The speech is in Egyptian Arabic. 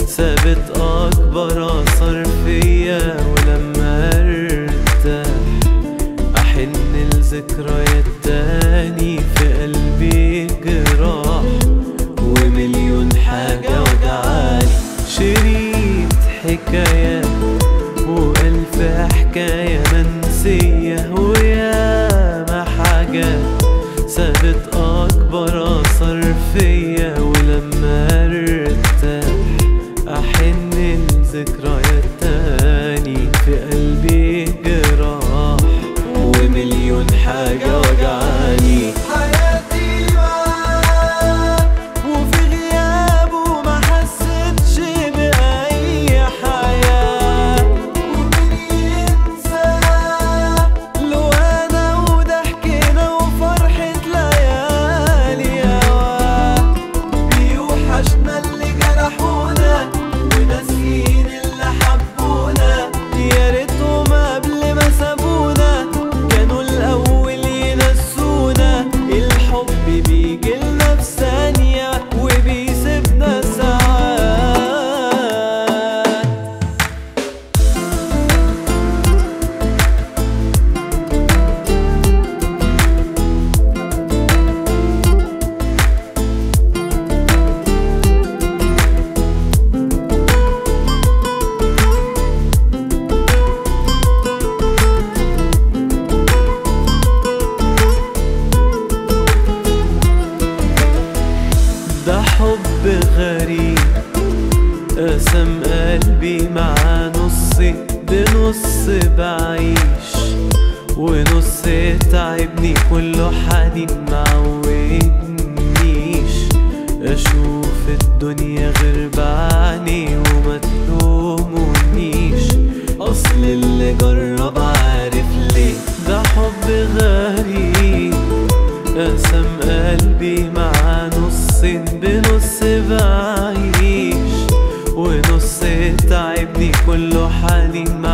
سابت أكبر أثر فيا ولما ارتاح أحن لذكريات تاني في قلبي جراح ومليون حاجة وجعاني شريط حكايات وألف حكاية منسية وياما حاجات سابت أكبر أثر فيا ولما ارتاح أحن لذكريات تاني في قلبي جراح ومليون حاجة وجعاني حياتي معاك وفي غيابه ما حسيتش بأي حياة ومين ينساك لو أنا وضحكنا وفرحة ليالي هوا بيوحشنا اللي جرحونا وناسيين اللي حبونا يا ريتهم قبل ما سابونا كانوا الأول ينسونا الحب بيجيلنا في ثانية وبيسيبنا ساعات ده حب غريب قسم قلبي مع نصي بنص بعيش ونص تعبني كله حنين معودنيش اشوف الدنيا غير بعيني وما تلومونيش اصل اللي جرب عارف ليه ده حب غريب قسم قلبي مع نص بنص بعيش ونص تعبني كله حنين